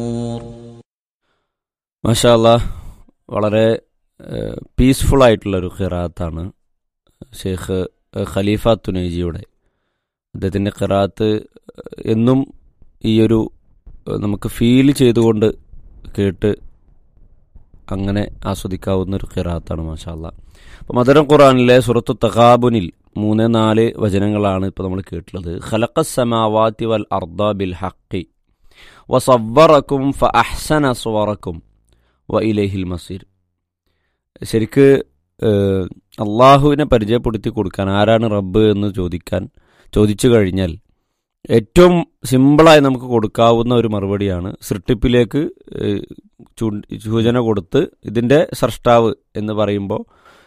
മാഷാല്ല വളരെ പീസ്ഫുൾ ആയിട്ടുള്ള ഒരു ഖിറാത്താണ് ഷെയ്ഖ് ഖലീഫ തുനേജിയുടെ അദ്ദേഹത്തിൻ്റെ ഖിറാത്ത് എന്നും ഈ ഒരു ഏഹ്, നമുക്ക് ഫീൽ ചെയ്തുകൊണ്ട് കേട്ട് അങ്ങനെ ആസ്വദിക്കാവുന്ന ഒരു ഖിറാത്താണ് മാഷാല്ല അപ്പോൾ മധുരം ഖുറാനിലെ സുറത്തു തഖാബുനിൽ മൂന്ന് നാല് വചനങ്ങളാണ് ഇപ്പോൾ നമ്മൾ കേട്ടുള്ളത് ഖലഖ സമാവാത്തി വൽ അർദ ബിൽ ഹക്കി വസവറക്കും ഫ അഹ്സന സ്വറക്കും വ ഇലഹിൽ മസീർ ശരിക്ക് ഏഹ്, അള്ളാഹുവിനെ പരിചയപ്പെടുത്തി കൊടുക്കാൻ ആരാണ് റബ്ബ് എന്ന് ചോദിക്കാൻ ചോദിച്ചു കഴിഞ്ഞാൽ ഏറ്റവും സിമ്പിളായി നമുക്ക് കൊടുക്കാവുന്ന ഒരു മറുപടിയാണ് സൃഷ്ടിപ്പിലേക്ക് ഏഹ്, ചൂണ്ടി- സൂചന കൊടുത്ത് ഇതിൻ്റെ സൃഷ്ടാവ് എന്ന് പറയുമ്പോൾ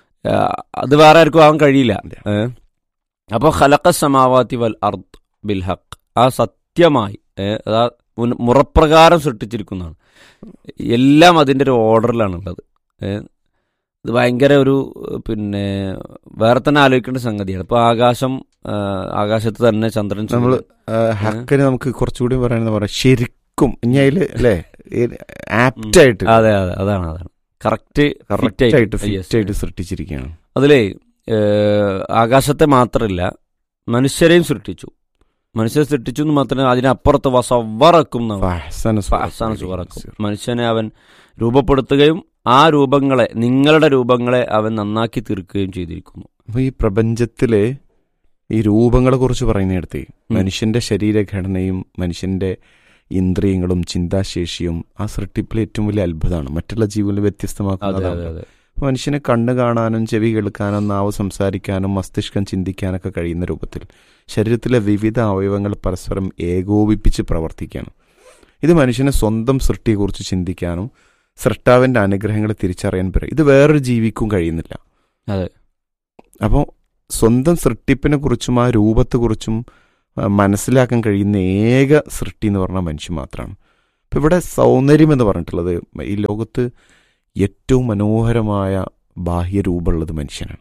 അത് വേറെ ആർക്കും ആവാൻ കഴിയില്ല ഏഹ്. അപ്പോൾ ഖലഖ സമാവാത്തി വൽ അർദ് ബിൽ ഹക്ക് ആ സത്യമായി ഏഹ്, അതാ മുൻ- മുറപ്രകാരം സൃഷ്ടിച്ചിരിക്കുന്നതാണ് എല്ലാം അതിൻ്റെ ഒരു ഓർഡറിലാണ് ഉള്ളത് ഏഹ്. ഇത് ഭയങ്കര ഒരു ഏഹ്, പിന്നെ വേറെ തന്നെ ആലോചിക്കേണ്ട സംഗതിയാണ് ഇപ്പോൾ ആകാശം ആഹ്, ആകാശത്ത് തന്നെ ചന്ദ്രൻ നമ്മള് സൂര്യൻ. ആ, ഹക്കിന് നമുക്ക് കുറച്ചുകൂടി പറയണെന്ന് പറയാം ശരിക്കും ഇനി അതില് അല്ലേ ആപ്റ്റ് ആയിട്ട് അതെ അതെ അതാണ് അതാണ് കറക്റ്റ് കറക്റ്റ് ആയിട്ട് ഫിറ്റ് ആയിട്ട് സൃഷ്ടിച്ചിരിക്കുകയാണ് അതിലേ ഏഹ്, ആകാശത്തെ മാത്രമല്ല മനുഷ്യരെയും സൃഷ്ടിച്ചു മനുഷ്യരെ സൃഷ്ടിച്ചു എന്ന് മാത്രമല്ല അതിനപ്പുറത്ത് വസവറക്കും എന്നാണ് ഫഹ്സന ഫഹ്സന സുവറക്കും മനുഷ്യനെ അവൻ രൂപപ്പെടുത്തുകയും ആ രൂപങ്ങളെ നിങ്ങളുടെ രൂപങ്ങളെ അവൻ നന്നാക്കി തീർക്കുകയും ചെയ്തിരിക്കുന്നു അപ്പൊ ഈ പ്രപഞ്ചത്തിലെ ഈ രൂപങ്ങളെ കുറിച്ച് പറയുന്നിടത്ത് മനുഷ്യന്റെ ശരീരഘടനയും മനുഷ്യന്റെ ഇന്ദ്രിയങ്ങളും ചിന്താശേഷിയും ആ സൃഷ്ടിപ്പിലെ ഏറ്റവും വലിയ അത്ഭുതമാണ് മറ്റുള്ള ജീവികളിൽ അതെ വ്യത്യസ്തമാക്കുന്നതാണ് അതെ അതെ മനുഷ്യന് കണ്ണ് കാണാനും ചെവി കേൾക്കാനും നാവ് സംസാരിക്കാനും മസ്തിഷ്കം ചിന്തിക്കാനൊക്കെ കഴിയുന്ന രൂപത്തിൽ ശരീരത്തിലെ വിവിധ അവയവങ്ങൾ പരസ്പരം ഏകോപിപ്പിച്ച് പ്രവർത്തിക്കുകയാണ് ഇത് മനുഷ്യനെ സ്വന്തം സൃഷ്ടിയെക്കുറിച്ച് ചിന്തിക്കാനും സൃഷ്ടാവിന്റെ അനുഗ്രഹങ്ങളെ തിരിച്ചറിയാൻ പറയും ഇത് വേറൊരു ജീവിക്കും കഴിയുന്നില്ല അതെ അപ്പോൾ സ്വന്തം സൃഷ്ടിപ്പിനെ കുറിച്ചും ആ രൂപത്തെക്കുറിച്ചും ആ, മനസ്സിലാക്കാൻ കഴിയുന്ന ഏക സൃഷ്ടി എന്ന് പറഞ്ഞാൽ മനുഷ്യൻ മാത്രമാണ് അപ്പം ഇവിടെ സൗന്ദര്യം എന്ന് പറഞ്ഞിട്ടുള്ളത് ഈ ലോകത്ത് ഏറ്റവും മനോഹരമായ ബാഹ്യരൂപമുള്ളത് മനുഷ്യനാണ്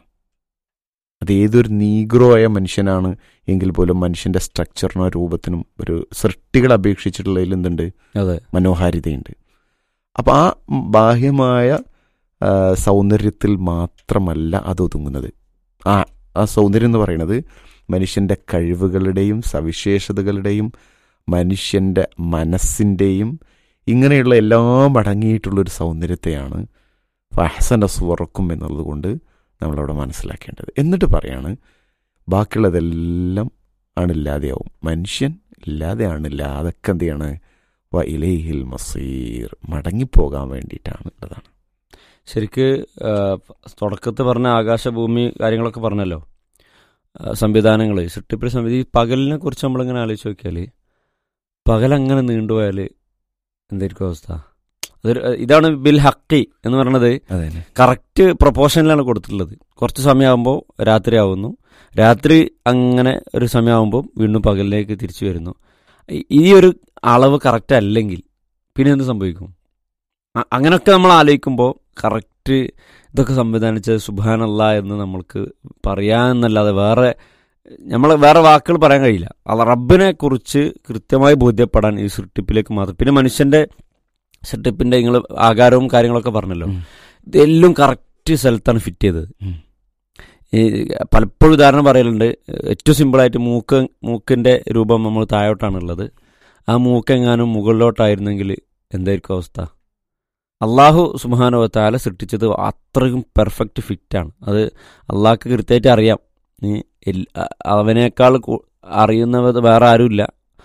അത് ഏതൊരു നീഗ്രോ ആയ മനുഷ്യനാണ് എങ്കിൽ പോലും മനുഷ്യന്റെ സ്ട്രക്ചറിനോ രൂപത്തിനും ഒരു സൃഷ്ടികളെ അപേക്ഷിച്ചിട്ടുള്ളതിൽ എന്തുണ്ട് അതെ മനോഹാരിതയുണ്ട് അപ്പം ആ ബാഹ്യമായ ആ, സൗന്ദര്യത്തിൽ മാത്രമല്ല അത് ഒതുങ്ങുന്നത് ആ ആ സൗന്ദര്യം എന്ന് പറയുന്നത് മനുഷ്യൻ്റെ കഴിവുകളുടെയും സവിശേഷതകളുടെയും മനുഷ്യൻ്റെ മനസ്സിൻ്റെയും ഇങ്ങനെയുള്ള എല്ലാം അടങ്ങിയിട്ടുള്ളൊരു സൗന്ദര്യത്തെയാണ് ഫഹസന സുവറക്കും എന്നുള്ളത് കൊണ്ട് നമ്മളവിടെ മനസ്സിലാക്കേണ്ടത് എന്നിട്ട് പറയാണ് ബാക്കിയുള്ളതെല്ലാം ആണില്ലാതെയാവും മനുഷ്യൻ ഇല്ലാതെയാണില്ല അതൊക്കെ എന്ത് ചെയ്യാണ് വ ഇലൈഹിൽ മസീർ മടങ്ങിപ്പോകാൻ വേണ്ടിയിട്ടാണ് ഉള്ളതാണ് ശരിക്ക് തുടക്കത്തിൽ പറഞ്ഞ ആകാശഭൂമി കാര്യങ്ങളൊക്കെ പറഞ്ഞല്ലോ സംവിധാനങ്ങൾ സൃഷ്ടിപ്പിൽ സമിതി പകലിനെ കുറിച്ച് നമ്മളിങ്ങനെ ആലോചിച്ച് നോക്കിയാൽ പകലങ്ങനെ നീണ്ടുപോയാൽ എന്തായിരിക്കും അവസ്ഥ അതൊരു ഇതാണ് ബിൽ ഹക്കി എന്ന് പറയുന്നത് അതെ കറക്റ്റ് പ്രൊപ്പോർഷനിലാണ് കൊടുത്തിട്ടുള്ളത് കുറച്ച് സമയമാകുമ്പോൾ രാത്രി ആവുന്നു രാത്രി അങ്ങനെ ഒരു സമയമാകുമ്പോൾ വീണ്ടും പകലിലേക്ക് തിരിച്ചു വരുന്നു ഈ- ഈ ഒരു അളവ് കറക്റ്റ് അല്ലെങ്കിൽ പിന്നെ എന്ത് സംഭവിക്കും അ- അങ്ങനെയൊക്കെ നമ്മൾ ആലോചിക്കുമ്പോൾ കറക്റ്റ് ഇതൊക്കെ സംവിധാനിച്ച സുബാനല്ല എന്ന് നമ്മൾക്ക് പറയാമെന്നല്ലാതെ വേറെ നമ്മൾ വേറെ വാക്കുകൾ പറയാൻ കഴിയില്ല അത് റബ്ബിനെ കുറിച്ച് കൃത്യമായി ബോധ്യപ്പെടാൻ ഈ സൃഷ്ടിപ്പിലേക്ക് മാത്രം പിന്നെ മനുഷ്യന്റെ സൃഷ്ടിപ്പിന്റെ നിങ്ങൾ ആകാരവും കാര്യങ്ങളൊക്കെ പറഞ്ഞല്ലോ ഉം. ഇതെല്ലാം കറക്റ്റ് സ്ഥലത്താണ് ഫിറ്റ് ചെയ്തത് ഉം. ഈ പലപ്പോഴും ഉദാഹരണം പറയലുണ്ട് ഏറ്റവും സിമ്പിളായിട്ട് മൂക്ക് മൂക്കിന്റെ രൂപം നമ്മൾ താഴോട്ടാണുള്ളത് ആ മൂക്കെങ്ങാനും മുകളിലോട്ടായിരുന്നെങ്കിൽ എന്തായിരിക്കും അവസ്ഥ അള്ളാഹു സുബാനുവത്താല സൃഷ്ടിച്ചത് അത്രയും പെർഫെക്റ്റ് ഫിറ്റാണ് അത് അള്ളാഹ്ക്ക് കൃത്യമായിട്ട് അറിയാം നീ എൽ- അ- അവനേക്കാൾ കൂ- അറിയുന്നത് വേറെ ആരുമില്ല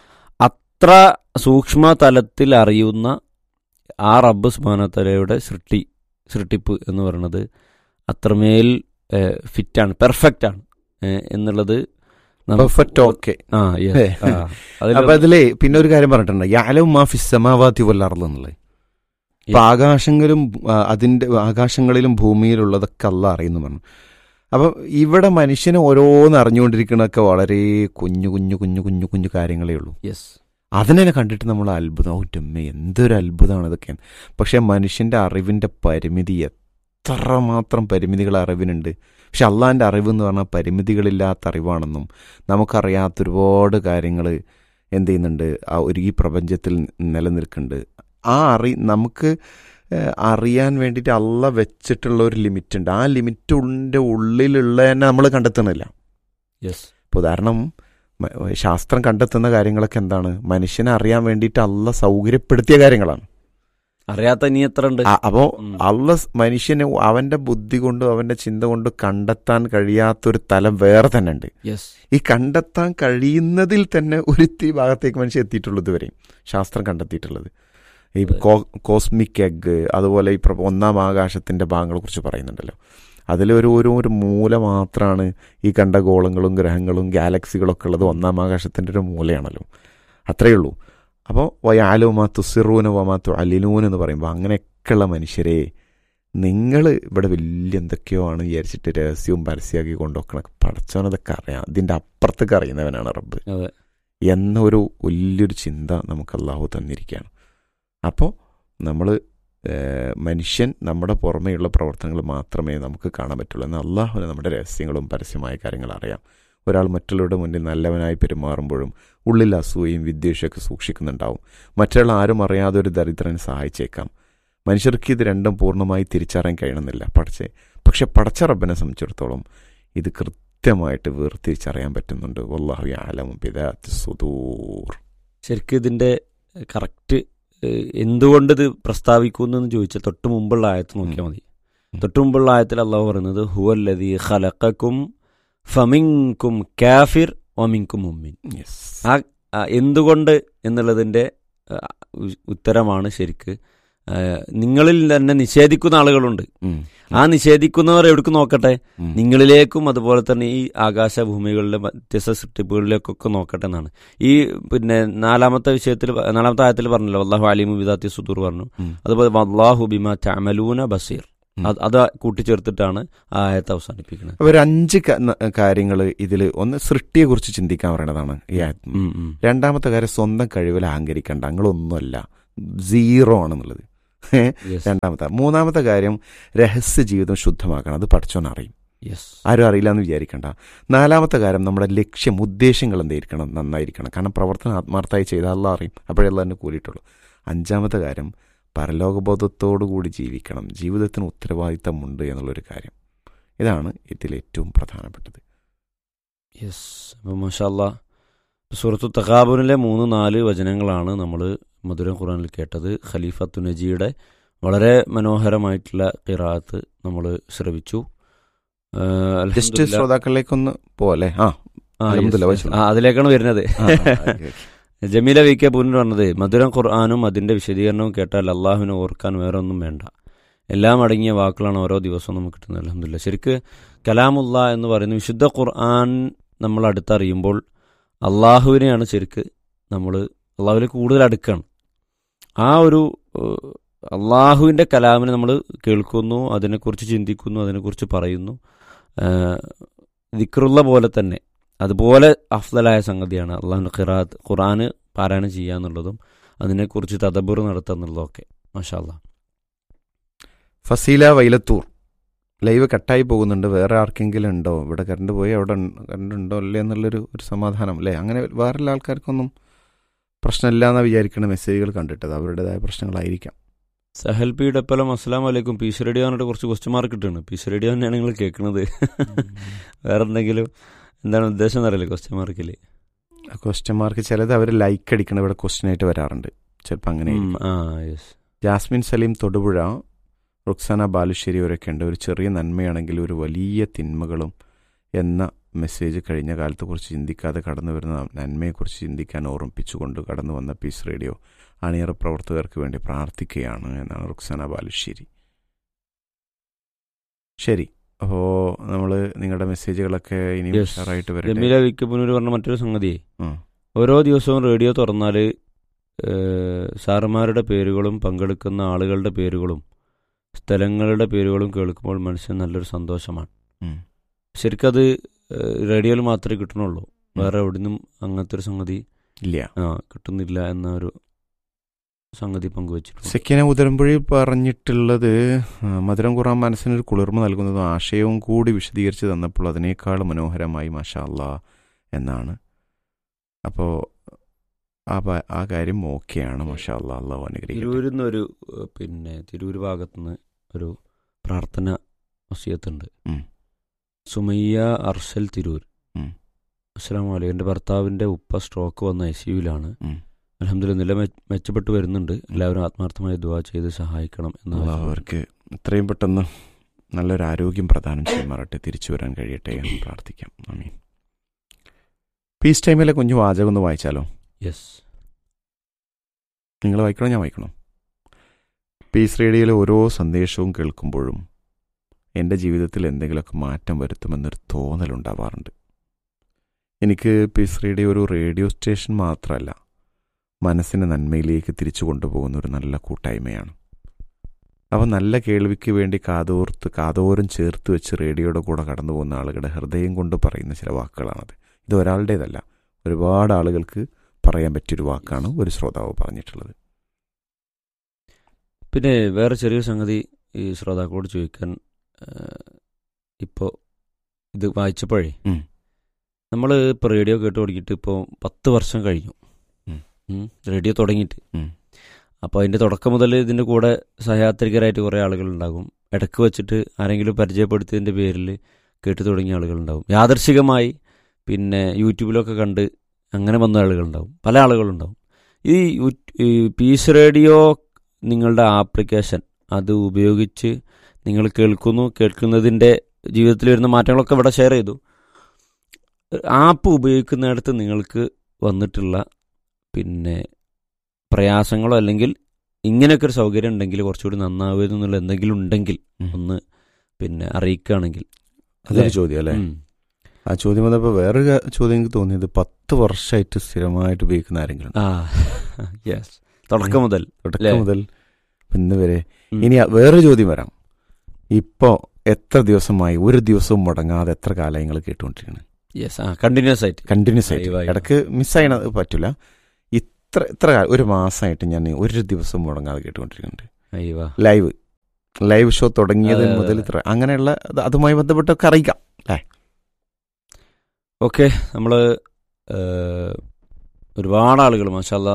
അത്ര സൂക്ഷ്മ തലത്തിൽ അറിയുന്ന ആ റബ്ബ് സുബാനത്തലയുടെ സൃഷ്ടി സൃഷ്ടിപ്പ് എന്ന് പറയുന്നത് അത്രമേൽ ഫിറ്റാണ് പെർഫെക്റ്റ് ആണ് ഏഹ്, എന്നുള്ളത് നമുക്ക് പെർഫെക്റ്റ് ഓക്കെ ആ yes. ഏ. ആ, അതില് അപ്പൊ അതിലേ പിന്നെ ഒരു കാര്യം പറഞ്ഞിട്ടുണ്ട് യാലും മാ ഫിസ്സമാവാത്തി വല്ലാറുള്ള എന്നുള്ളത് ഇപ്പൊ ആകാശങ്ങളിലും ആ, അതിന്റെ ആകാശങ്ങളിലും ഭൂമിയിലുള്ളതൊക്കെ അല്ല അറിയുന്നു പറഞ്ഞു അപ്പൊ ഇവിടെ മനുഷ്യന് ഓരോന്ന് അറിഞ്ഞുകൊണ്ടിരിക്കണതൊക്കെ വളരെ കുഞ്ഞു കുഞ്ഞു കുഞ്ഞു കുഞ്ഞു കുഞ്ഞു കാര്യങ്ങളേ ഉള്ളൂ yes. അതിനെ കണ്ടിട്ട് നമ്മൾ അത്ഭുതം ഓ റ്റമ്മ എന്തൊരു അത്ഭുതമാണ് ഇതൊക്കെ പക്ഷെ മനുഷ്യന്റെ അറിവിന്റെ പരിമിതി എത്രമാത്രം പരിമിതികൾ അറിവിനുണ്ട് പക്ഷെ അള്ളാന്റെ അറിവ് എന്ന് പറഞ്ഞാൽ പരിമിതികളില്ലാത്ത അറിവാണെന്നും നമുക്കറിയാത്ത ഒരുപാട് കാര്യങ്ങൾ എന്ത് ചെയ്യുന്നുണ്ട് ആ ഒരു ഈ പ്രപഞ്ചത്തിൽ നിലനിൽക്കുന്നുണ്ട് ആ അറി നമുക്ക് ഏഹ്, അറിയാൻ വേണ്ടിയിട്ട് അള്ള വെച്ചിട്ടുള്ള ഒരു ലിമിറ്റ് ഉണ്ട് ആ ലിമിറ്റിൻ്റെ ഉള്ളിലുള്ള തന്നെ നമ്മൾ കണ്ടെത്തുന്നില്ല യെസ് ഇപ്പോൾ ഉദാഹരണം മ- ശാസ്ത്രം കണ്ടെത്തുന്ന കാര്യങ്ങളൊക്കെ എന്താണ് മനുഷ്യനെ അറിയാൻ വേണ്ടിയിട്ട് അള്ള സൗകര്യപ്പെടുത്തിയ കാര്യങ്ങളാണ് അറിയാത്ത ഇനി എത്ര ഉണ്ട് ആ, അപ്പോ ഉം. അള്ള സ് മനുഷ്യന് അവന്റെ ബുദ്ധി കൊണ്ടും അവന്റെ ചിന്ത കൊണ്ടും കണ്ടെത്താൻ കഴിയാത്തൊരു തലം വേറെ തന്നെ ഉണ്ട് യെസ് ഈ കണ്ടെത്താൻ കഴിയുന്നതിൽ തന്നെ ഒരു ഇത്തിരി ഭാഗത്തേക്ക് മനുഷ്യൻ എത്തിയിട്ടുള്ളൂ ഇതുവരെയും ശാസ്ത്രം കണ്ടെത്തിയിട്ടുള്ളത് ഈ കോ- കോസ്മിക് എഗ് അതുപോലെ ഈ പ്ര- ഒന്നാം ആകാശത്തിന്റെ ഭാഗങ്ങളെ കുറിച്ച് പറയുന്നുണ്ടല്ലോ അതിലൊരു ഒരു ഒരു മൂല മാത്രമാണ് ഈ കണ്ട ഗോളങ്ങളും ഗ്രഹങ്ങളും ഗാലക്സികളൊക്കെ ഉള്ളത് ഒന്നാം ആകാശത്തിന്റെ ഒരു മൂലയാണല്ലോ അത്രയേ ഉള്ളൂ അപ്പോൾ വയാലുമാ തുസിറൂന വമാ അലിനൂൻ എന്ന് പറയുമ്പോൾ അങ്ങനെയൊക്കെയുള്ള മനുഷ്യരെ നിങ്ങൾ ഇവിടെ വലിയ എന്തൊക്കെയോ ആണ് വിചാരിച്ചിട്ട് രഹസ്യവും പരസ്യമാക്കി കൊണ്ടുവെക്കണം പടച്ചവനതൊക്കെ അറിയാം ഇതിൻ്റെ അപ്പുറത്തൊക്കെ അറിയുന്നവനാണ് റബ്ബ് അതെ എന്നൊരു വലിയൊരു ചിന്ത നമുക്ക് അള്ളാഹു തന്നിരിക്കുകയാണ് അപ്പോൾ നമ്മൾ മനുഷ്യൻ നമ്മുടെ പുറമേയുള്ള പ്രവർത്തനങ്ങൾ മാത്രമേ നമുക്ക് കാണാൻ പറ്റുള്ളൂ എന്നാൽ അള്ളാഹുവിന് നമ്മുടെ രഹസ്യങ്ങളും പരസ്യമായ കാര്യങ്ങൾ അറിയാം ഒരാൾ മറ്റുള്ളവരുടെ മുന്നിൽ നല്ലവനായി പെരുമാറുമ്പോഴും ഉള്ളിൽ അസൂയയും വിദ്വേഷമൊക്കെ സൂക്ഷിക്കുന്നുണ്ടാവും മറ്റൊരാൾ ആരും അറിയാതെ ഒരു ദരിദ്രനെ സഹായിച്ചേക്കാം മനുഷ്യർക്ക് ഇത് രണ്ടും പൂർണ്ണമായി തിരിച്ചറിയാൻ കഴിയണമെന്നില്ല പക്ഷേ പക്ഷെ പടച്ച റബ്ബിനെ സംബന്ധിച്ചിടത്തോളം ഇത് കൃത്യമായിട്ട് വേർതിരിച്ചറിയാൻ പറ്റുന്നുണ്ട് വല്ലാഹു ആലം ബിദാത്ത് സുദൂർ ശരിക്കും ഇതിന്റെ കറക്റ്റ് എന്തുകൊണ്ട് ഇത് പ്രസ്താവിക്കുന്നു എന്ന് ചോദിച്ചാൽ തൊട്ട് മുമ്പുള്ള ആയത്ത് നോക്കിയാൽ മതി തൊട്ട് മുമ്പുള്ള ആയത്തിൽ അള്ളാഹു പറയുന്നത് ഹുവല്ലദീ ഖലഖക്കും ഫമിൻകും കാഫിർ വമിൻകും മുമ്മിൻ യെസ് ആ ആ, എന്തുകൊണ്ട് എന്നുള്ളതിന്റെ ആ, ഉ- ഉത്തരമാണ് ശരിക്ക് ആ, നിങ്ങളിൽ തന്നെ നിഷേധിക്കുന്ന ആളുകളുണ്ട് ആ നിഷേധിക്കുന്നവർ എവിടേക്ക് നോക്കട്ടെ നിങ്ങളിലേക്കും അതുപോലെ തന്നെ ഈ ആകാശഭൂമികളിലെ വ്യത്യസ്ത സൃഷ്ടിപ്പുകളിലേക്കൊക്കെ നോക്കട്ടെ എന്നാണ് ഈ പിന്നെ നാലാമത്തെ വിഷയത്തിൽ പ- നാലാമത്തെ ആയത്തിൽ പറഞ്ഞല്ലോ അള്ളാഹു അലിമു വിദാത്തി സുദൂർ പറഞ്ഞു അതുപോലെ അള്ളാഹു ബിമ ചമലൂന ബസീർ അത് അത് കൂട്ടിച്ചേർത്തിട്ടാണ് ആ ആയത്ത് അവസാനിപ്പിക്കുന്നത് ഒരു അഞ്ച് കാര്യങ്ങൾ ഇതിൽ ഒന്ന് സൃഷ്ടിയെ കുറിച്ച് ചിന്തിക്കാൻ പറയണതാണ് ഈ ആയത് ഉം, ഉം. രണ്ടാമത്തെ കാര്യം സ്വന്തം കഴിവിൽ അഹങ്കരിക്കണ്ട ഞങ്ങളൊന്നുമല്ല സീറോ ആണെന്നുള്ളത് Yes, രണ്ടാമത്തെ മൂന്നാമത്തെ കാര്യം രഹസ്യ ജീവിതം ശുദ്ധമാക്കണം അത് പഠിച്ചോൻ അറിയും yes. ആരും അറിയില്ല എന്ന് വിചാരിക്കണ്ട നാലാമത്തെ കാര്യം നമ്മുടെ ലക്ഷ്യം ഉദ്ദേശങ്ങൾ എന്തായിരിക്കണം നന്നായിരിക്കണം കാരണം പ്രവർത്തനം ആത്മാർത്ഥമായി ചെയ്താൽ അല്ല അറിയും അപ്പോഴെല്ലാം തന്നെ കൂടിയിട്ടുള്ളൂ അഞ്ചാമത്തെ കാര്യം പരലോകബോധത്തോടു കൂടി ജീവിക്കണം ജീവിതത്തിന് ഉത്തരവാദിത്തമുണ്ട് എന്നുള്ളൊരു കാര്യം ഇതാണ് ഇതിൽ ഏറ്റവും പ്രധാനപ്പെട്ടത് യെസ് അപ്പം മഷാല്ല സുഹൃത്തു തഹാബുനിലെ മൂന്ന് നാല് വചനങ്ങളാണ് നമ്മൾ മധുരം ഖുറാനിൽ കേട്ടത് ഖലീഫ തുനജിയുടെ വളരെ മനോഹരമായിട്ടുള്ള കിറാത്ത് നമ്മൾ ശ്രവിച്ചു ആ, ജസ്റ്റ് അൽഹംദുലില്ലാ. ശ്രോതാക്കളിലേക്കൊന്ന് പോലെ ആ ആ, yes, അൽഹംദുലില്ലാ, yes. ആ, അതിലേക്കാണ് വരുന്നത് ആ, ആ, okay, okay. Jameela V K പൂരിന് പറഞ്ഞത് മധുരം ഖുർആാനും അതിന്റെ വിശദീകരണവും കേട്ടാൽ അള്ളാഹുവിനെ ഓർക്കാൻ വേറെ ഒന്നും വേണ്ട എല്ലാം അടങ്ങിയ വാക്കുകളാണ് ഓരോ ദിവസവും നമുക്ക് കിട്ടുന്നത് അലഹമില്ല ശരിക്ക് കലാമുല്ല എന്ന് പറയുന്ന വിശുദ്ധ ഖുർആൻ നമ്മൾ അടുത്തറിയുമ്പോൾ അള്ളാഹുവിനെയാണ് ശരിക്ക് നമ്മൾ അള്ളാഹുവിനെ കൂടുതൽ അടുക്കാണ് ആ ഒരു ഏഹ്, അള്ളാഹുവിൻ്റെ കലാമിനെ നമ്മൾ കേൾക്കുന്നു അതിനെക്കുറിച്ച് ചിന്തിക്കുന്നു അതിനെക്കുറിച്ച് പറയുന്നു ഏഹ്, ദിക്റുള്ള പോലെ തന്നെ അതുപോലെ അഫ്ദലായ സംഗതിയാണ് അള്ളാഹുവിൻ്റെ ഖിറാത്ത് ഖുറാന് പാരായണം ചെയ്യുക എന്നുള്ളതും അതിനെക്കുറിച്ച് തദബുർ നടത്തുക എന്നുള്ളതൊക്കെ മാഷാല്ല ഫസീല വൈലത്തൂർ ലൈവ് കട്ടായി പോകുന്നുണ്ട് വേറെ ആർക്കെങ്കിലും ഉണ്ടോ ഇവിടെ കറണ്ട് പോയി അവിടെ കറണ്ട് ഉണ്ടോ അല്ലേ എന്നുള്ളൊരു ഒരു സമാധാനം അല്ലേ അങ്ങനെ വേറെ ആൾക്കാർക്കൊന്നും പ്രശ്നമില്ല എന്നാ വിചാരിക്കുന്ന മെസ്സേജുകൾ കണ്ടിട്ടത് അവരുടേതായ പ്രശ്നങ്ങളായിരിക്കാം സഹൽ പി ഡപ്പലം അസ്സാം വലൈക്കും പീസ് റേഡിയോ എന്നിട്ട് കുറച്ച് ക്വസ്റ്റ്യൻ മാർക്ക് ഇട്ടാണ് പീസ് റേഡിയോ തന്നെയാണ് നിങ്ങൾ കേൾക്കുന്നത് വേറെ എന്തെങ്കിലും എന്താണ് ഉദ്ദേശം എന്നറിയില്ല ക്വസ്റ്റ്യൻ മാർക്കിൽ ക്വസ്റ്റ്യൻ മാർക്ക് ചിലത് അവർ ലൈക്ക് അടിക്കണ ഇവിടെ ക്വസ്റ്റ്യൻ ആയിട്ട് വരാറുണ്ട് ചിലപ്പോൾ അങ്ങനെ ആയിരിക്കും. ആ യെസ് ജാസ്മിൻ സലീം തൊടുപുഴ റുക്സാന ബാലുശ്ശേരി അവരൊക്കെ ഉണ്ട് ഒരു ചെറിയ നന്മയാണെങ്കിൽ ഒരു വലിയ തിന്മകളും എന്ന മെസ്സേജ് കഴിഞ്ഞ കാലത്തെക്കുറിച്ച് ചിന്തിക്കാതെ കടന്നു വരുന്ന നന്മയെക്കുറിച്ച് ചിന്തിക്കാൻ ഓർമ്മിപ്പിച്ചുകൊണ്ട് കടന്നു വന്ന പീസ് റേഡിയോ അണിയറ പ്രവർത്തകർക്ക് വേണ്ടി പ്രാർത്ഥിക്കുകയാണ് എന്നാണ് റുക്സാന ബാലുശ്ശേരി ശരി അപ്പോൾ നമ്മൾ നിങ്ങളുടെ മെസ്സേജുകളൊക്കെ ഇനിയും Yes. ഉഷാറായിട്ട് വരട്ടെ ജമീല വിക്കപ്പുനൂർ പറഞ്ഞ മറ്റൊരു സംഗതിയെ ഉം. ഓരോ ദിവസവും റേഡിയോ തുറന്നാൽ സാറുമാരുടെ പേരുകളും പങ്കെടുക്കുന്ന ആളുകളുടെ പേരുകളും സ്ഥലങ്ങളുടെ പേരുകളും കേൾക്കുമ്പോൾ മനസ്സിന് നല്ലൊരു സന്തോഷമാണ് ഉം. ശരിക്കത് ഏഹ്, റേഡിയോയിൽ മാത്രമേ കിട്ടണുള്ളൂ വേറെ എവിടുന്നും അങ്ങനത്തെ ഒരു സംഗതി ഇല്ല ആ കിട്ടുന്നില്ല എന്ന ഒരു സംഗതി പങ്കുവച്ചിട്ടുണ്ട് സെക്കിന ഉദരമ്പുഴി പറഞ്ഞിട്ടുള്ളത് ആ, മധുരം ഖുറാൻ മനസ്സിനൊരു കുളിർമ നൽകുന്നതും ആശയവും കൂടി വിശദീകരിച്ച് തന്നപ്പോൾ അതിനേക്കാൾ മനോഹരമായി മാഷാ അല്ലാ എന്നാണ് അപ്പോൾ ആ പ- ആ കാര്യം ഓക്കെയാണ് മാഷാ അല്ലാ അള്ളാഹു അനുഗ്രഹിക്കട്ടെ തിരൂരിൽ നിന്ന് ഒരു ഏഹ്, പിന്നെ തിരൂര് ഭാഗത്തുനിന്ന് ഒരു പ്രാർത്ഥന വസിയത്തുണ്ട് ഉം. സുമയ്യ അർഷൽ തിരൂർ ഉം. അസ്സാം വലൈക്കും എൻ്റെ ഭർത്താവിൻ്റെ ഉപ്പ സ്ട്രോക്ക് വന്ന ഐ സിയുലാണ് ഉം. അലഹമ്മദില്ല നില മെ- മെച്ചപ്പെട്ട് വരുന്നുണ്ട് എല്ലാവരും ആത്മാർത്ഥമായി ദുവാ ചെയ്ത് സഹായിക്കണം എന്ന് അള്ളാഹു അവർക്ക് എത്രയും പെട്ടെന്ന് നല്ലൊരു ആരോഗ്യം പ്രദാനം ചെയ്യുമാറട്ടെ തിരിച്ചു വരാൻ കഴിയട്ടെ എന്ന് പ്രാർത്ഥിക്കാം ആമീൻ പീസ് ടൈമിലെ കുഞ്ഞു വാചകം ഒന്ന് വായിച്ചാലോ യെസ് നിങ്ങൾ വായിക്കണോ ഞാൻ വായിക്കണോ പീസ് റേഡിയോയിലെ ഓരോ സന്ദേശവും കേൾക്കുമ്പോഴും എൻ്റെ ജീവിതത്തിൽ എന്തെങ്കിലുമൊക്കെ മാറ്റം വരുത്തുമെന്നൊരു തോന്നലുണ്ടാവാറുണ്ട് എനിക്ക് പീസ് റേഡിയോ ഒരു റേഡിയോ സ്റ്റേഷൻ മാത്രമല്ല മനസ്സിനെ നന്മയിലേക്ക് തിരിച്ചു കൊണ്ടുപോകുന്ന ഒരു നല്ല കൂട്ടായ്മയാണ് അവ നല്ല കേൾവിക്ക് വേണ്ടി കാതോർത്ത് കാതോരം ചേർത്ത് വെച്ച് റേഡിയോയുടെ കൂടെ കടന്നു പോകുന്ന ആളുകളുടെ ഹൃദയം കൊണ്ട് പറയുന്ന ചില വാക്കുകളാണത് ഇത് ഒരാളുടേതല്ല ഒരുപാട് ആളുകൾക്ക് പറയാൻ പറ്റിയൊരു വാക്കാണ് ഒരു ശ്രോതാവ് പറഞ്ഞിട്ടുള്ളത് പിന്നെ വേറെ ചെറിയൊരു സംഗതി ഈ ശ്രോതാക്കളോട് ചോദിക്കാൻ ഇപ്പോൾ ഇത് വായിച്ചപ്പോഴേ ഉം. നമ്മൾ ഇപ്പോൾ റേഡിയോ കേട്ട് തുടങ്ങിയിട്ട് ഇപ്പോൾ പത്ത് വർഷം കഴിഞ്ഞു ഉം. ഉം. റേഡിയോ തുടങ്ങിയിട്ട് ഉം. അപ്പോൾ അതിൻ്റെ തുടക്കം മുതൽ ഇതിൻ്റെ കൂടെ സഹയാത്രികരായിട്ട് കുറേ ആളുകളുണ്ടാകും ഇടയ്ക്ക് വെച്ചിട്ട് ആരെങ്കിലും പരിചയപ്പെടുത്തിയതിൻ്റെ പേരിൽ കേട്ട് തുടങ്ങിയ ആളുകളുണ്ടാകും യാദർശികമായി പിന്നെ യൂട്യൂബിലൊക്കെ കണ്ട് അങ്ങനെ വന്ന ആളുകളുണ്ടാവും പല ആളുകളുണ്ടാവും ഈ യൂ- ഈ പീസ് റേഡിയോ നിങ്ങളുടെ ആപ്ലിക്കേഷൻ അത് ഉപയോഗിച്ച് നിങ്ങൾ കേൾക്കുന്നു കേൾക്കുന്നതിൻ്റെ ജീവിതത്തിൽ വരുന്ന മാറ്റങ്ങളൊക്കെ ഇവിടെ ഷെയർ ചെയ്തു ആപ്പ് ഉപയോഗിക്കുന്നിടത്ത് നിങ്ങൾക്ക് വന്നിട്ടുള്ള പിന്നെ പ്രയാസങ്ങളോ അല്ലെങ്കിൽ ഇങ്ങനെയൊക്കെ ഒരു സൗകര്യം ഉണ്ടെങ്കിൽ കുറച്ചുകൂടി നന്നാവുക എന്നുള്ള എന്തെങ്കിലും ഉണ്ടെങ്കിൽ ഉം. ഒന്ന് പിന്നെ അറിയിക്കുകയാണെങ്കിൽ അതൊരു അല്ലേ? ചോദ്യം അല്ലേ ഉം. ആ ചോദ്യം വന്നപ്പോൾ വേറൊരു ക- ചോദ്യം എനിക്ക് തോന്നിയത് പത്ത് വർഷമായിട്ട് സ്ഥിരമായിട്ട് ഉപയോഗിക്കുന്ന ആരെങ്കിലും ആ യെസ് തുടക്കം മുതൽ തുടക്കം അല്ലേ? മുതൽ ഇന്ന് വരെ ഉം. ഇനി അ- വേറൊരു ചോദ്യം വരാം ഇപ്പോ എത്ര ദിവസമായി ഒരു ദിവസവും മുടങ്ങാതെ എത്ര കാലം നിങ്ങൾ കേട്ടുകൊണ്ടിരിക്കുന്നത് യെസ് ആ കണ്ടിന്യൂസ് ആയിട്ട് കണ്ടിന്യൂസ് ആയിട്ട് ലൈവായിട്ട്. ഇടക്ക് മിസ്സായണ പറ്റില്ല ഇത്ര ഇത്ര കാലം ഒരു മാസമായിട്ട് ഞാൻ ഒരു ദിവസം മുടങ്ങാതെ കേട്ടുകൊണ്ടിരിക്കുന്നുണ്ട് അയ്യോ ലൈവ് ലൈവ് ഷോ തുടങ്ങിയത് അതെ, അതെ, മുതൽ അതെ. ഇത്ര അങ്ങനെയുള്ള അത് അതുമായി ബന്ധപ്പെട്ടൊക്കെ അറിയിക്കാം ഓക്കെ നമ്മൾ ഒരുപാട് ആളുകൾ മാഷാല്ല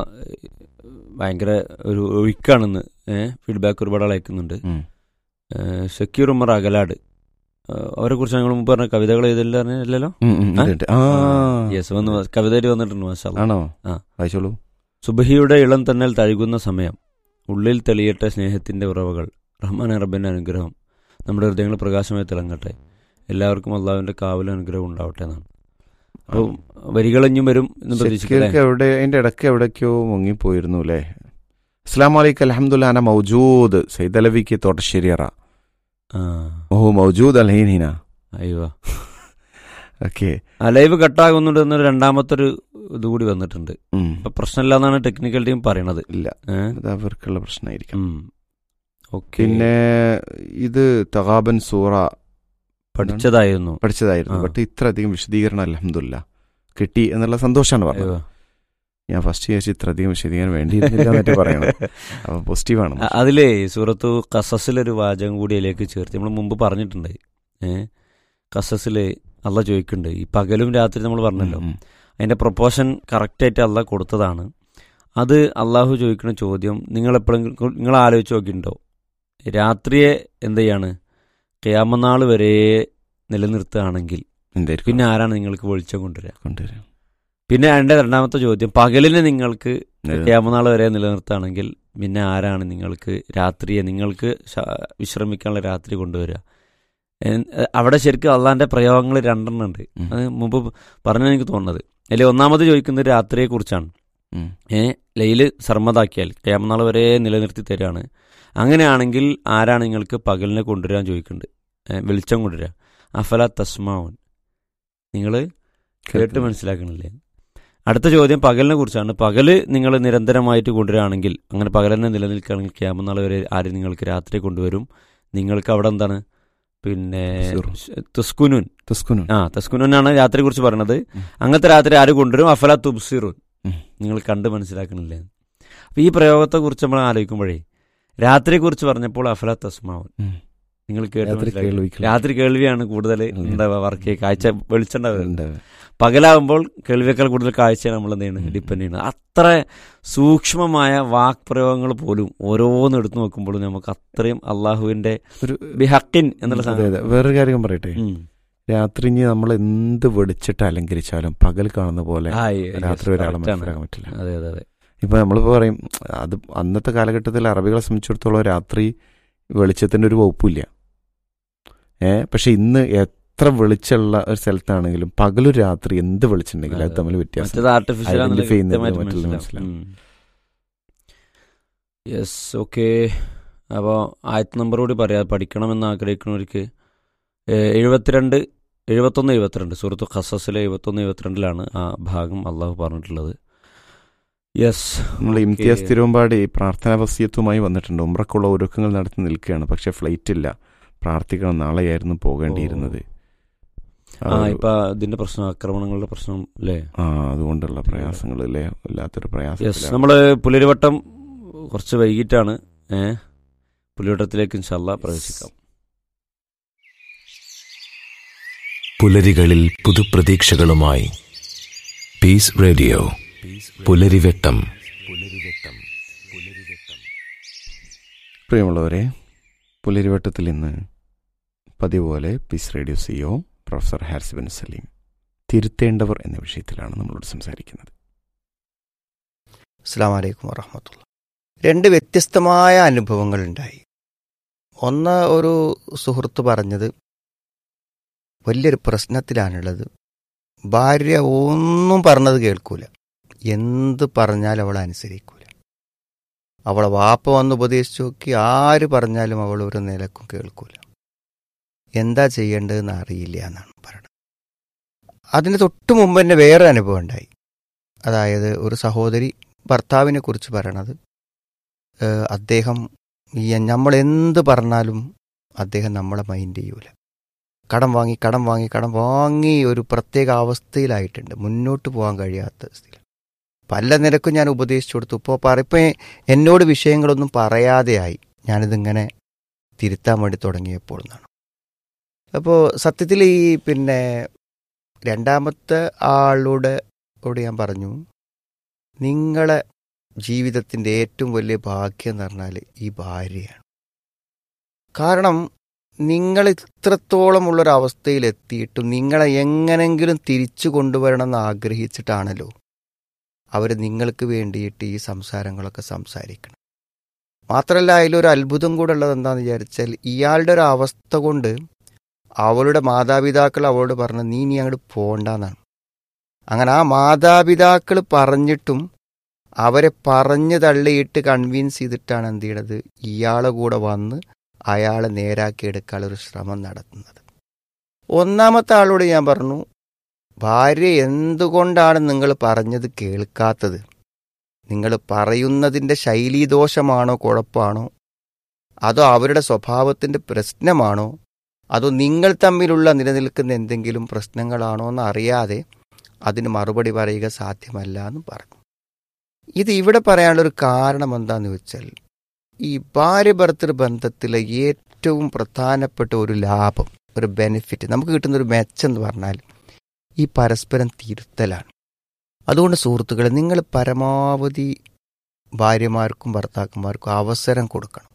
ഭയങ്കര ഒരു ഒഴുക്കാണെന്ന് ഫീഡ്ബാക്ക് ഒരുപാട് ആൾ അയക്കുന്നുണ്ട് ഉം. ഏഹ് ഷക്കീർ ഉമർ അകലാട് ഏഹ് അവരെ കുറിച്ച് ഞങ്ങൾ മുമ്പ് പറഞ്ഞ കവിതകൾ എഴുതില്ലല്ലോ ഉം, ഉം, ആ? ഇതുണ്ട്. ആ യെസ് വന്ന് കവിതയിൽ വന്നിട്ടുണ്ട് മാഷാല്ല ആണോ ആ. വായിച്ചോളൂ സുബഹിയുടെ ഇളം തന്നൽ തഴുകുന്ന സമയം ഉള്ളിൽ തെളിയട്ടെ സ്നേഹത്തിന്റെ ഉറവകൾ റഹ്മാൻ റബ്ബിന്റെ അനുഗ്രഹം നമ്മുടെ ഹൃദയങ്ങൾ പ്രകാശമായി തിളങ്ങട്ടെ എല്ലാവർക്കും അള്ളാഹുവിന്റെ കാവലും അനുഗ്രഹം ഉണ്ടാവട്ടെ എന്നാണ് അപ്പോൾ വരികളഞ്ഞും വരും എന്ന് പ്രതീക്ഷിക്കല്ലേ ശരിക്കും എവിടെ അതിന്റെ ഇടയ്ക്ക് എവിടേക്കോ മുങ്ങിപ്പോയിരുന്നു അല്ലേ അസ്ലാം വലൈക്കും അലഹമുല്ല അന മൗജൂദ് സൈദ് അലവിക്ക് തോട്ടശ്ശേരിയറ ആ ഓഹോ മൗജൂദ് അലഹീന അയ്യോ ഓക്കെ ആ ലൈവ് കട്ടാകുന്നുണ്ട് എന്നൊരു രണ്ടാമത്തെ ഒരു ഇത് കൂടി വന്നിട്ടുണ്ട് അപ്പൊ പ്രശ്നമില്ല എന്നാണ് ടെക്നിക്കൽ ടീം പറയണത് ഇല്ല ഏഹ് അത് അവർക്കുള്ള പ്രശ്നമായിരിക്കും ഓക്കെ പിന്നെ ഇത് തകാബൻ സൂറ പഠിച്ചതായിരുന്നു പഠിച്ചതായിരുന്നു ആ. ബട്ട് ഇത്ര അധികം വിശദീകരണം അലഹമില്ല കിട്ടി എന്നുള്ള സന്തോഷമാണ് പറഞ്ഞത് അയ്യോ. ഞാൻ ഫസ്റ്റ് വിചാരിച്ചു ഇത്ര അധികം വിശദീകരണം വേണ്ടിയിരുന്നില്ല എന്നൊക്കെ പറയണം അപ്പൊ പോസിറ്റീവാണ് അ- അതിലേ സൂറത്തു കസസിലൊരു വാചകം കൂടി അതിലേക്ക് ചേർത്ത് നമ്മൾ മുമ്പ് പറഞ്ഞിട്ടുണ്ട് ഏ കസസില് അല്ല ചോദിക്കുന്നുണ്ട് ഈ പകലും രാത്രി നമ്മൾ പറഞ്ഞല്ലോ ഉം, ഉം. അതിന്റെ പ്രൊപ്പോഷൻ കറക്റ്റായിട്ട് അല്ല കൊടുത്തതാണ് അത് അള്ളാഹു ചോദിക്കുന്ന ചോദ്യം നിങ്ങൾ എപ്പോഴെങ്കിലും നിങ്ങൾ ആലോചിച്ച് നോക്കിയിട്ടുണ്ടോ രാത്രിയെ എന്ത് ചെയ്യാണ് ക്യാമനാൾ വരെ നിലനിർത്തുകയാണെങ്കിൽ എന്തായിരിക്കും പിന്നെ ആരാണ് നിങ്ങൾക്ക് വെളിച്ചം കൊണ്ടുവരിക കൊണ്ടുവരാം പിന്നെ അതിന്റെ രണ്ടാമത്തെ ചോദ്യം പകലിന് നിങ്ങൾക്ക് ഇത് ക്യാമനാൾ വരെ നിലനിർത്തുകയാണെങ്കിൽ പിന്നെ ആരാണ് നിങ്ങൾക്ക് രാത്രിയെ നിങ്ങൾക്ക് ശ- വിശ്രമിക്കാനുള്ള രാത്രി കൊണ്ടുവരിക എൻ- അവിടെ ശരിക്കും അള്ളാന്റെ പ്രയോഗങ്ങൾ രണ്ടെണ്ണം ഉണ്ട് ഉം. അത് മുമ്പ് പറഞ്ഞ എനിക്ക് തോന്നുന്നത് അതിൽ ഒന്നാമത് ചോദിക്കുന്നത് രാത്രിയെ കുറിച്ചാണ് ഉം. ഏ ലൈല് സർമ്മതാക്കിയാൽ ക്യാമനാൾ വരെ നിലനിർത്തി തരികയാണ് അങ്ങനെയാണെങ്കിൽ ആരാണ് നിങ്ങൾക്ക് പകലിനെ കൊണ്ടുവരാൻ ചോദിക്കുന്നുണ്ട് ഏ, വെളിച്ചം കൊണ്ടുവരിക അഫല തസ്മാവൻ നിങ്ങൾ കേട്ട് മനസ്സിലാക്കണില്ലേ അടുത്ത ചോദ്യം പകലിനെ കുറിച്ചാണ് പകല് നിങ്ങൾ നിരന്തരമായിട്ട് കൊണ്ടുവരികയാണെങ്കിൽ അങ്ങനെ പകലെന്നെ നിലനിൽക്കുകയാണെങ്കിൽ ക്യാമനാൾ വരെ ആര് നിങ്ങൾക്ക് രാത്രി കൊണ്ടുവരും നിങ്ങൾക്ക് അവിടെ എന്താണ് പിന്നെ തുസ്സീറുൻ. തുസ്കുനുൻ തുസ്കുനു ആ തസ്കുനുനാണ് രാത്രിയെ കുറിച്ച് പറയണത് ഉം. അങ്ങനത്തെ രാത്രി ആര് കൊണ്ടുവരും അഫല തുബ്സിറുൻ ഉം. നിങ്ങൾ കണ്ട് മനസ്സിലാക്കണില്ലേ അപ്പൊ ഈ പ്രയോഗത്തെ കുറിച്ച് നമ്മൾ ആലോചിക്കുമ്പോഴേ രാത്രിയെ കുറിച്ച് പറഞ്ഞപ്പോൾ അഫല തസ്മാവൻ ഉം. നിങ്ങൾ കേട്ട് രാത്രി മനസ്സിലാക്കി. കേൾവിക്ക് രാത്രി കേൾവിയാണ് കൂടുതൽ ഉം. ഉണ്ടാവുക വർക്ക് കാഴ്ച വെളിച്ചുണ്ടാവുക ഉണ്ട്. പകലാകുമ്പോൾ കേൾവിയേക്കാൾ കൂടുതൽ കാഴ്ചയാണ് നമ്മൾ എന്ത് ചെയ്യുന്നത് ഉം. ഡിപ്പെൻഡ് ചെയ്യുന്നത് അത്ര സൂക്ഷ്മമായ വാക്പ്രയോഗങ്ങൾ പോലും ഓരോന്ന് എടുത്തു നോക്കുമ്പോഴും നമുക്ക് അത്രയും അള്ളാഹുവിന്റെ ഒരു ബിഹക്കിൻ എന്നുള്ള അതെ അതെ വേറൊരു കാര്യം പറയട്ടെ ഉം. രാത്രി ഇനി നമ്മൾ എന്ത് വെടിച്ചിട്ട് അലങ്കരിച്ചാലും പകൽ കാണുന്ന പോലെ ആ, yes, രാത്രി ഒരാളെ correct ആണ്. മനസ്സിലാക്കാൻ പറ്റില്ല അതെ അതെ അതെ ഇപ്പൊ നമ്മളിപ്പോ പറയും അത് അന്നത്തെ കാലഘട്ടത്തിൽ അറബികളെ സംബന്ധിച്ചിടത്തോളം രാത്രി വെളിച്ചത്തിന്റെ ഒരു വകുപ്പില്ല ഏ പക്ഷെ ഇന്ന് എത്ര വെളിച്ചമുള്ള ഒരു സ്ഥലത്താണെങ്കിലും പകലൊരു രാത്രി എന്ത് വെളിച്ചുണ്ടെങ്കിലും അത് തമ്മിൽ വ്യത്യാസം മറ്റേത് ആർട്ടിഫിഷ്യൽ Identify ചെയ്യുന്നത് മറ്റുള്ളത് മനസ്സിലാവും. യെസ് ഓക്കെ അപ്പോൾ ആയത്ത് നമ്പർ കൂടി പറയാം പഠിക്കണമെന്ന് ആഗ്രഹിക്കുന്നവർക്ക് ഏഹ്, എഴുപത്തിരണ്ട് എഴുപത്തൊന്ന് എഴുപത്തിരണ്ട് സുഹൃത്തു ഖസസിലെ എഴുപത്തൊന്ന് എഴുപത്തിരണ്ടിലാണ് ആ ഭാഗം അള്ളാഹു പറഞ്ഞിട്ടുള്ളത് യെസ് നമ്മൾ ഇംതിയാസ് തിരുവമ്പാടി പ്രാർത്ഥനാ വസ്യത്തുമായി വന്നിട്ടുണ്ട് ഉമ്രക്കുള്ള ഒരുക്കങ്ങൾ നടത്തി നിൽക്കുകയാണ് പക്ഷെ ഫ്ലൈറ്റ് ഇല്ല പ്രാർത്ഥിക്കണം നാളെയായിരുന്നു പോകേണ്ടിയിരുന്നത് ആ ആ ഒരു- ഇപ്പൊ ഇതിന്റെ പ്രശ്നം ആക്രമണങ്ങളുടെ പ്രശ്നം അല്ലേ ആ അതുകൊണ്ടുള്ള പ്രയാസങ്ങൾ അല്ലേ വല്ലാത്തൊരു യെസ് പ്രയാസം നമ്മള് പുലരിവട്ടം കുറച്ച് വൈകിട്ടാണ് ഏഹ് പുലരിവട്ടത്തിലേക്ക് ഇൻഷല്ല പ്രവേശിക്കാം പുലരികളിൽ പുതുപ്രതീക്ഷകളുമായി പീസ് റേഡിയോ പുലരിവെട്ടം പുലരിവെട്ടം പുലരിവെട്ടം പ്രിയമുള്ളവരെ പുലരിവട്ടത്തിൽ ഇന്ന് പതിവ് പോലെ peace radio CO professor Haris bin Saleem തിരുത്തേണ്ടവർ എന്ന വിഷയത്തിലാണ് നമ്മളോട് സംസാരിക്കുന്നത് അസ്സാം വലൈക്കും വറഹമത്തുള്ള രണ്ട് വ്യത്യസ്തമായ അനുഭവങ്ങൾ ഉണ്ടായി ഒന്ന് ഒരു സുഹൃത്ത് പറഞ്ഞത് വലിയൊരു പ്രശ്നത്തിലാണുള്ളത് ഭാര്യ ഒന്നും പറഞ്ഞത് കേൾക്കൂല എന്ത് പറഞ്ഞാലും അവൾ അനുസരിക്കൂല അവളെ വാപ്പ വന്ന് ഉപദേശിച്ചു നോക്കി ആര് പറഞ്ഞാലും അവൾ ഒരു നിലക്കും കേൾക്കൂല എന്താ ചെയ്യേണ്ടതെന്ന് അറിയില്ല എന്നാണ് പറയുന്നത് അതിന് തൊട്ട് മുമ്പ് തന്നെ വേറെ അനുഭവം ഉണ്ടായി അതായത് ഒരു സഹോദരി ഭർത്താവിനെ കുറിച്ച് പറയണത് ഏഹ് അദ്ദേഹം ഈ നമ്മൾ എന്ത് പറഞ്ഞാലും അദ്ദേഹം നമ്മളെ മൈൻഡ് ചെയ്യൂല കടം വാങ്ങി കടം വാങ്ങി കടം വാങ്ങി ഒരു പ്രത്യേക അവസ്ഥയിലായിട്ടുണ്ട് മുന്നോട്ട് പോകാൻ കഴിയാത്ത സ്ഥിതി പല നിരക്കും ഞാൻ ഉപദേശിച്ചു കൊടുത്തു ഇപ്പോൾ പറയിപ്പോൾ എന്നോട് വിഷയങ്ങളൊന്നും പറയാതെയായി ഞാനിതിങ്ങനെ തിരുത്താൻ വേണ്ടി തുടങ്ങിയപ്പോൾ എന്നാണ് അപ്പോൾ സത്യത്തിൽ ഈ പിന്നെ രണ്ടാമത്തെ ആളോട് ഓട് ഞാൻ പറഞ്ഞു നിങ്ങളെ ജീവിതത്തിൻ്റെ ഏറ്റവും വലിയ ഭാഗ്യം എന്ന് പറഞ്ഞാൽ ഈ ഭാര്യയാണ് കാരണം നിങ്ങൾ ഇത്രത്തോളം ഉള്ളൊരവസ്ഥയിൽ എത്തിയിട്ടും നിങ്ങളെ എങ്ങനെങ്കിലും തിരിച്ചു കൊണ്ടുവരണമെന്ന് ആഗ്രഹിച്ചിട്ടാണല്ലോ അവർ നിങ്ങൾക്ക് വേണ്ടിയിട്ട് ഈ സംസാരങ്ങളൊക്കെ സംസാരിക്കണം മാത്രമല്ല അതിലൊരു അത്ഭുതം കൂടെ ഉള്ളത് എന്താണെന്ന് വിചാരിച്ചാൽ ഇയാളുടെ ഒരു അവസ്ഥ കൊണ്ട് അവളുടെ മാതാപിതാക്കൾ അവളോട് പറഞ്ഞു നീ നീ അങ്ങോട്ട് പോണ്ടെന്നാണ് അങ്ങനെ ആ മാതാപിതാക്കൾ പറഞ്ഞിട്ടും അവരെ പറഞ്ഞു തള്ളിയിട്ട് കൺവിൻസ് ചെയ്തിട്ടാണ് എന്ത് ചെയ്യണത് ഇയാളെ കൂടെ വന്ന് അയാളെ നേരാക്കി എടുക്കാനുള്ള ഒരു ശ്രമം നടത്തുന്നത് ഒന്നാമത്തെ ആളോട് ഞാൻ പറഞ്ഞു ഭാര്യ എന്തുകൊണ്ടാണ് നിങ്ങൾ പറഞ്ഞത് കേൾക്കാത്തത് നിങ്ങൾ പറയുന്നതിൻ്റെ ശൈലീദോഷമാണോ കുഴപ്പമാണോ അതോ അവരുടെ സ്വഭാവത്തിൻ്റെ പ്രശ്നമാണോ അതോ നിങ്ങൾ തമ്മിലുള്ള നിലനിൽക്കുന്ന എന്തെങ്കിലും പ്രശ്നങ്ങളാണോ എന്ന് അറിയാതെ അതിന് മറുപടി പറയുക സാധ്യമല്ല എന്ന് പറഞ്ഞു ഇത് ഇവിടെ പറയാനുള്ളൊരു കാരണം എന്താന്ന് വെച്ചാൽ ഈ ഭാര്യ ഭർത്തൃ ബന്ധത്തിലെ ഏറ്റവും പ്രധാനപ്പെട്ട ഒരു ലാഭം ഒരു ബെനിഫിറ്റ് നമുക്ക് കിട്ടുന്ന ഒരു മെച്ചെന്ന് പറഞ്ഞാൽ ഈ പരസ്പരം തിരുത്തലാണ് അതുകൊണ്ട് സുഹൃത്തുക്കളെ നിങ്ങൾ പരമാവധി ഭാര്യമാർക്കും ഭർത്താക്കന്മാർക്കും അവസരം കൊടുക്കണം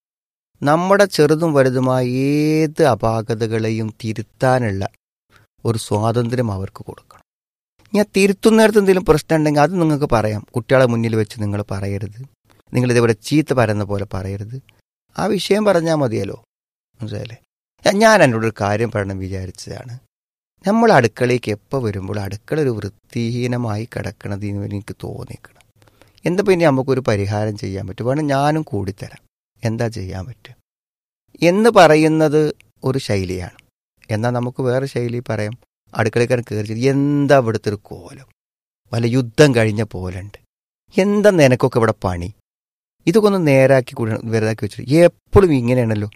നമ്മുടെ ചെറുതും വലുതുമായ ഏത് അപാകതകളെയും തിരുത്താനുള്ള ഒരു സ്വാതന്ത്ര്യം അവർക്ക് കൊടുക്കണം ഞാൻ തിരുത്തുന്നിടത്ത് എന്തെങ്കിലും പ്രശ്നം ഉണ്ടെങ്കിൽ അത് നിങ്ങൾക്ക് പറയാം കുട്ടികളെ മുന്നിൽ വെച്ച് നിങ്ങൾ പറയരുത് നിങ്ങൾ ഇതേപോലെ ചീത്ത പറയുന്ന പോലെ പറയരുത് ആ വിഷയം പറഞ്ഞാൽ മതിയല്ലോ മനസ്സിലായില്ലേ ഞാൻ എന്നോട് ഒരു കാര്യം പറയണം വിചാരിച്ചതാണ് നമ്മൾ അടുക്കളയ്ക്ക് എപ്പോൾ വരുമ്പോൾ അടുക്കള ഒരു വൃത്തിഹീനമായി കിടക്കണത് എന്ന് എനിക്ക് തോന്നിക്കണം എന്താ പിന്നെ നമുക്കൊരു പരിഹാരം ചെയ്യാൻ പറ്റും വേണം ഞാനും കൂടിത്തരാം എന്താ ചെയ്യാൻ പറ്റുക എന്ന് പറയുന്നത് ഒരു ശൈലിയാണ് എന്നാൽ നമുക്ക് വേറെ ശൈലി പറയാം അടുക്കളക്കാരൻ കയറി എന്താ ഇവിടുത്തെ ഒരു കോലം വല്ല യുദ്ധം കഴിഞ്ഞ പോലുണ്ട് എന്താ നിനക്കൊക്കെ ഇവിടെ പണി ഇതൊക്കെ ഒന്ന് നേരാക്കി കൂടെ വെറുതാക്കി വെച്ചിട്ട് എപ്പോഴും ഇങ്ങനെയാണല്ലോ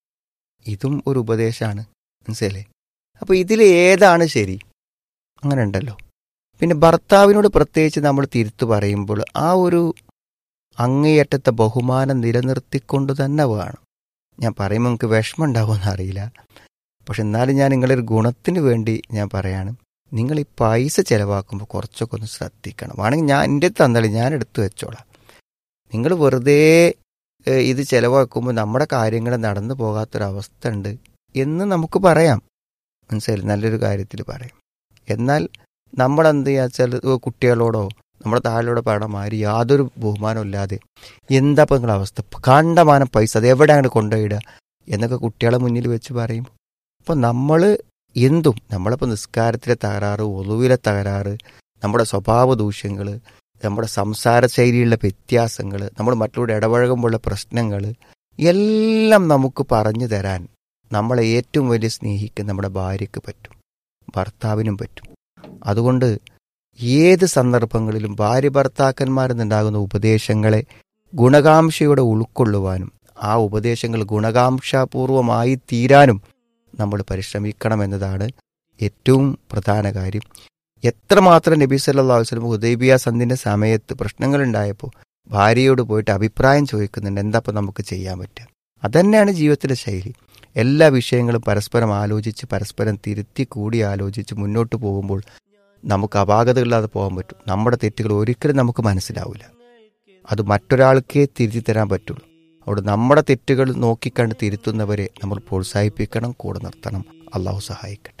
ഇതും ഒരു ഉപദേശമാണ് മനസ്സിലല്ലേ അപ്പോൾ ഇതിൽ ഏതാണ് ശരി അങ്ങനെ ഉണ്ടല്ലോ പിന്നെ ഭർത്താവിനോട് പ്രത്യേകിച്ച് നമ്മൾ തിരുത്തു പറയുമ്പോൾ ആ ഒരു അങ്ങേയറ്റത്തെ ബഹുമാനം നിലനിർത്തിക്കൊണ്ട് തന്നെ വേണം ഞാൻ പറയുമ്പോൾ നിങ്ങൾക്ക് വിഷമം ഉണ്ടാവുമെന്ന് അറിയില്ല പക്ഷെ എന്നാലും ഞാൻ നിങ്ങളൊരു ഗുണത്തിന് വേണ്ടി ഞാൻ പറയാണ് നിങ്ങൾ ഈ പൈസ ചിലവാക്കുമ്പോൾ കുറച്ചൊക്കെ ഒന്ന് ശ്രദ്ധിക്കണം വേണമെങ്കിൽ ഞാൻ എൻ്റെ തന്നളി ഞാൻ എടുത്തു വെച്ചോളാം നിങ്ങൾ വെറുതെ ഏഹ്, ഇത് ചിലവാക്കുമ്പോൾ നമ്മുടെ കാര്യങ്ങൾ നടന്നു പോകാത്തൊരവസ്ഥ ഉണ്ട് എന്ന് നമുക്ക് പറയാം മനസ്സിലായി നല്ലൊരു കാര്യത്തിൽ പറയാം എന്നാൽ നമ്മളെന്ത് വെച്ചാൽ കുട്ടികളോടോ നമ്മുടെ താഴെയോടെ പാടമാരി യാതൊരു ബഹുമാനവും ഇല്ലാതെ എന്താ ഇപ്പം നിങ്ങളുടെ അവസ്ഥ കണ്ടമാനം പൈസ അത് എവിടെ അങ്ങോട്ട് കൊണ്ടുപോയിടുക എന്നൊക്കെ കുട്ടികളെ മുന്നിൽ വെച്ച് പറയും അപ്പോൾ നമ്മൾ എന്തും നമ്മളിപ്പോൾ നിസ്കാരത്തിലെ തകരാറ് ഒളിവിലെ തകരാറ് നമ്മുടെ സ്വഭാവ ദൂഷ്യങ്ങൾ നമ്മുടെ സംസാര ശൈലിയിലുള്ള വ്യത്യാസങ്ങൾ നമ്മൾ മറ്റുള്ളവരുടെ ഇടപഴകുമ്പോഴുള്ള പ്രശ്നങ്ങൾ എല്ലാം നമുക്ക് പറഞ്ഞു തരാൻ നമ്മളെ ഏറ്റവും വലിയ സ്നേഹിക്കുന്ന നമ്മുടെ ഭാര്യയ്ക്ക് പറ്റും ഭർത്താവിനും പറ്റും അതുകൊണ്ട് ഏത് സന്ദർഭങ്ങളിലും ഭാര്യ ഭർത്താക്കന്മാരിൽ നിന്നുണ്ടാകുന്ന ഉപദേശങ്ങളെ ഗുണകാംക്ഷയോടെ ഉൾക്കൊള്ളുവാനും ആ ഉപദേശങ്ങൾ ഗുണകാംക്ഷാപൂർവമായി തീരാനും നമ്മൾ പരിശ്രമിക്കണം എന്നതാണ് ഏറ്റവും പ്രധാന കാര്യം എത്രമാത്രം നബി സല്ലല്ലാഹു അലൈഹി വസല്ലം ഹുദൈബിയ സന്ധിന്റെ സമയത്ത് പ്രശ്നങ്ങളുണ്ടായപ്പോൾ ഭാര്യയോട് പോയിട്ട് അഭിപ്രായം ചോദിക്കുന്നുണ്ട് എന്താ ഇപ്പം നമുക്ക് ചെയ്യാൻ പറ്റുക അതന്നെയാണ് ജീവിതത്തിലെ ശൈലി എല്ലാ വിഷയങ്ങളും പരസ്പരം ആലോചിച്ച് പരസ്പരം തിരുത്തി കൂടി ആലോചിച്ച് മുന്നോട്ട് പോകുമ്പോൾ നമുക്ക് അപാകതകളില്ലാതെ പോകാൻ പറ്റും നമ്മുടെ തെറ്റുകൾ ഒരിക്കലും നമുക്ക് മനസ്സിലാവില്ല അത് മറ്റൊരാൾക്കേ തിരുത്തി തരാൻ പറ്റുള്ളൂ അവിടെ നമ്മുടെ തെറ്റുകൾ നോക്കിക്കണ്ട് തിരുത്തുന്നവരെ നമ്മൾ പ്രോത്സാഹിപ്പിക്കണം കൂടെ നിർത്തണം അള്ളാഹു സഹായിക്കണം